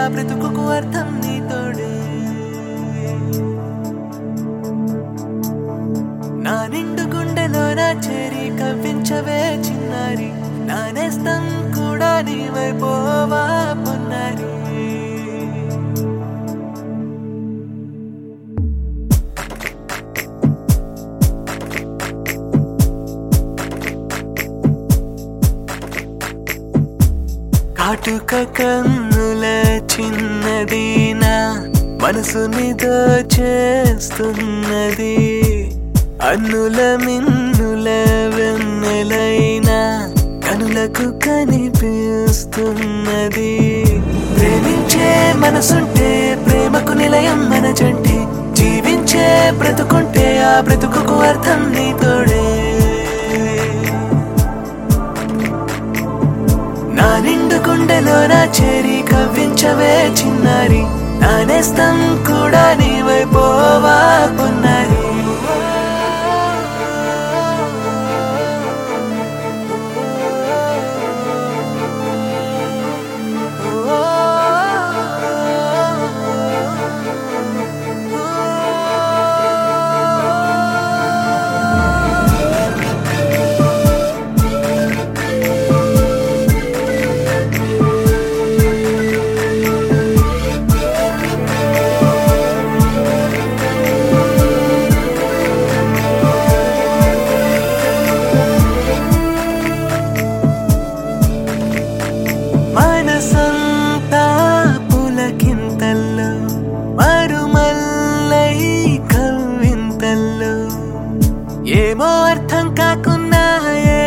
బ్రతుకుకు అర్థం నీ తోడే నా నిండు గుండెలో నా చేరి కవ్వించవే చిన్నారి నా నేస్తం కూడా నీవైపోవా పొన్నారి కాటుక కన్నుల చిన్నదీనా మనసుని దోచేస్తున్నది అన్నుల మిన్నుల వెన్నెలైనా కనులకు కనిపిస్తున్నది ప్రేమించే మనసుంటే ప్రేమకు నిలయం మన జంటే జీవించే బ్రతుకుంటే ఆ బ్రతుకుకు అర్థం నీ తోడే నా నిండు గుండెలో నా చేరి కవ్వించవే చిన్నారి నా నేస్తం కూడా నీవైపోవా పొన్నారి మనసంతా పులకింతల్లో మరుమల్లై కవ్వింతల్లో ఏమో అర్థం కాకున్నాయే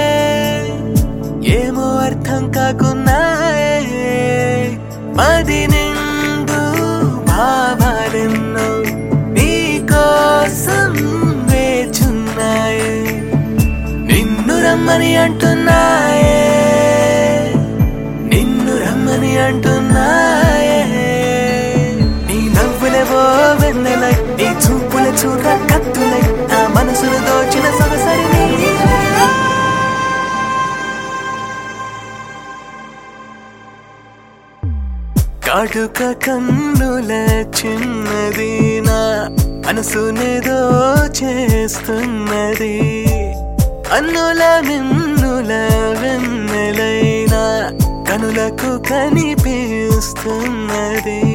ఏమో అర్థం కాకున్నాయే మది నిండు భావాలెన్నో నీకోసం వేచున్నాయే నిన్ను రమ్మని అంటున్నాయే నిన్ను రమ్మని అంటున్నాయే నీ నవ్వులేవో వెన్నెలై నీ చూపుల చూడ కత్తులై నా మనసును దోచిన సొగసరి నీవే. కాటుక కన్నుల చిన్నది నా మనసునేదో చేస్తున్నది అన్నుల మిన్నుల వెన్నెలైనా కనులకు కనిపిస్తున్నది